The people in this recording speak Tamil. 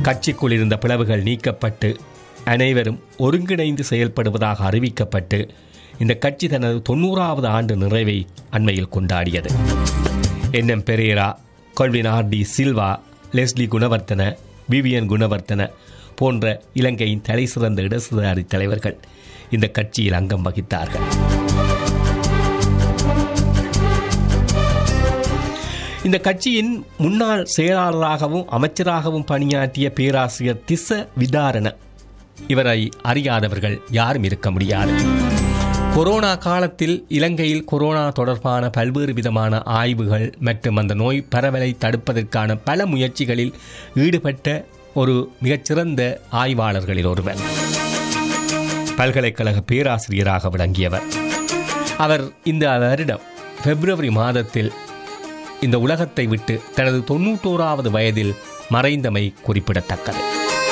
கட்சிக்குள் இருந்த பிளவுகள் நீக்கப்பட்டு அனைவரும் ஒருங்கிணைந்து செயல்படுவதாக அறிவிக்கப்பட்டு இந்த கட்சி தனது தொண்ணூறாவது ஆண்டு நிறைவை அண்மையில் கொண்டாடியது N Perera Colvin R D Silva Leslie Gunawardena Vivian Gunawardena போன்ற இலங்கையின் தலைசிறந்த இடதுசாரி தலைவர்கள் இந்த கட்சியில் அங்கம் வகித்தார்கள் இந்த கட்சியின் முன்னாள் செயலாளராகவும் அமைச்சராகவும் பணியாற்றிய பேராசிரியர் திச விதாரண இவரை அறியாதவர்கள் யாரும் இருக்க முடியாது கொரோனா காலத்தில் இலங்கையில் கொரோனா தொடர்பான பல்வேறு விதமான ஆய்வுகள் மற்றும் அந்த நோய் பரவலை தடுப்பதற்கான பல முயற்சிகளில் ஈடுபட்ட ஒரு மிகச்சிறந்த ஆய்வாளர்களில் ஒருவர் பல்கலைக்கழக பேராசிரியராக விளங்கியவர் அவர் இந்த வருடம் பிப்ரவரி மாதத்தில் இந்த உலகத்தை விட்டு தனது தொன்னூற்றோராவது வயதில் மறைந்தமை குறிப்பிடத்தக்கது